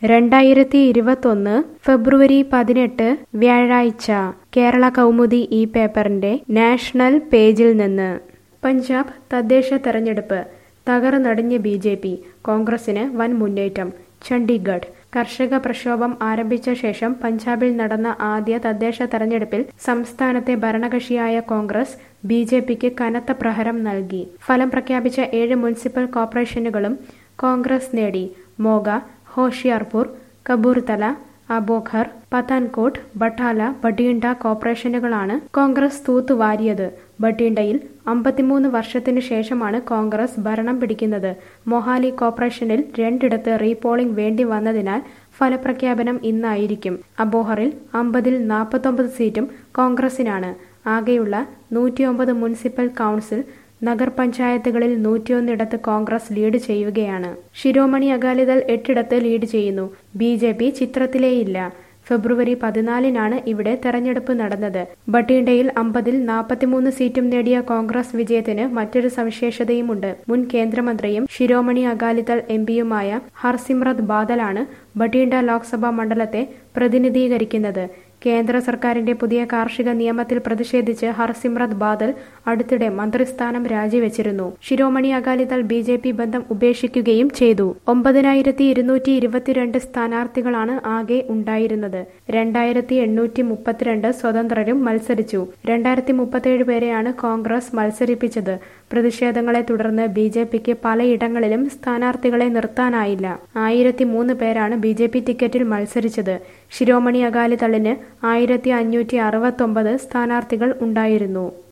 രണ്ടായിരത്തി ഇരുപത്തൊന്ന് ഫെബ്രുവരി പതിനെട്ട് വ്യാഴാഴ്ച കേരള കൗമുദി ഈ പേപ്പറിന്റെ നാഷണൽ പേജിൽ നിന്ന് പഞ്ചാബ് തദ്ദേശ തെരഞ്ഞെടുപ്പ് തകർന്നടിഞ്ഞ് ബി ജെ പി കോൺഗ്രസിന് വൻ മുന്നേറ്റം ചണ്ഡീഗഡ് കർഷക പ്രക്ഷോഭം ആരംഭിച്ച ശേഷം പഞ്ചാബിൽ നടന്ന ആദ്യ തദ്ദേശ തെരഞ്ഞെടുപ്പിൽ സംസ്ഥാനത്തെ ഭരണകക്ഷിയായ കോൺഗ്രസ് ബി ജെ പിക്ക് കനത്ത പ്രഹരം നൽകി ഫലം പ്രഖ്യാപിച്ച ഏഴ് മുനിസിപ്പൽ കോർപ്പറേഷനുകളും കോൺഗ്രസ് നേടി മോഗ ഹോഷിയാർപൂർ കബൂർതല അബോഖർ പത്താൻകോട്ട് ബട്ടാല ബഠീണ്ട കോർപ്പറേഷനുകളാണ് കോൺഗ്രസ് തൂത്തുവാരിയത് ബഠീണ്ടയിൽ അമ്പത്തിമൂന്ന് വർഷത്തിനു ശേഷമാണ് കോൺഗ്രസ് ഭരണം പിടിക്കുന്നത് മൊഹാലി കോർപ്പറേഷനിൽ രണ്ടിടത്ത് റീപോളിംഗ് വേണ്ടി വന്നതിനാൽ ഫലപ്രഖ്യാപനം ഇന്നായിരിക്കും അബോഹറിൽ അമ്പതിൽ നാൽപ്പത്തൊമ്പത് സീറ്റും കോൺഗ്രസിനാണ് ആകെയുള്ള നൂറ്റിയൊമ്പത് മുനിസിപ്പൽ കൗൺസിൽ നഗർപഞ്ചായത്തുകളിൽ നൂറ്റിയൊന്നിടത്ത് കോൺഗ്രസ് ലീഡ് ചെയ്യുകയാണ് ശിരോമണി അകാലിദൾ എട്ടിടത്ത് ലീഡ് ചെയ്യുന്നു ബി ജെ പി ചിത്രത്തിലേയില്ല ഫെബ്രുവരി പതിനാലിനാണ് ഇവിടെ തെരഞ്ഞെടുപ്പ് നടന്നത് ബട്ടീണ്ടയിൽ അമ്പതിൽ നാൽപ്പത്തിമൂന്ന് സീറ്റും നേടിയ കോൺഗ്രസ് വിജയത്തിന് മറ്റൊരു സവിശേഷതയുമുണ്ട് മുൻ കേന്ദ്രമന്ത്രിയും ശിരോമണി അകാലിദൾ എം പിയുമായ ഹർസിമ്രത് ബാദലാണ് ബട്ടീണ്ട ലോക്സഭാ മണ്ഡലത്തെ പ്രതിനിധീകരിക്കുന്നത് കേന്ദ്ര സർക്കാരിന്റെ പുതിയ കാർഷിക നിയമത്തിൽ പ്രതിഷേധിച്ച് ഹർസിമ്രത് ബാദൽ അടുത്തിടെ മന്ത്രിസ്ഥാനം രാജിവെച്ചിരുന്നു Shiromani Akali Dal B J P ബന്ധം ഉപേക്ഷിക്കുകയും ചെയ്തു ഒമ്പതിനായിരത്തി ഇരുന്നൂറ്റി ഇരുപത്തിരണ്ട് സ്ഥാനാർത്ഥികളാണ് ആകെ ഉണ്ടായിരുന്നത് രണ്ടായിരത്തി എണ്ണൂറ്റി മുപ്പത്തിരണ്ട് സ്വതന്ത്രരും മത്സരിച്ചു രണ്ടായിരത്തി മുപ്പത്തേഴ് പേരെയാണ് കോൺഗ്രസ് മത്സരിപ്പിച്ചത് പ്രതിഷേധങ്ങളെ തുടർന്ന് ബി ജെ പിക്ക് പലയിടങ്ങളിലും സ്ഥാനാർത്ഥികളെ നിർത്താനായില്ല ആയിരത്തി മൂന്ന് പേരാണ് ബി ജെ പി ടിക്കറ്റിൽ മത്സരിച്ചത് ശിരോമണി അകാലിദളിന് ആയിരത്തി അഞ്ഞൂറ്റി അറുപത്തൊമ്പത് സ്ഥാനാർത്ഥികൾ ഉണ്ടായിരുന്നു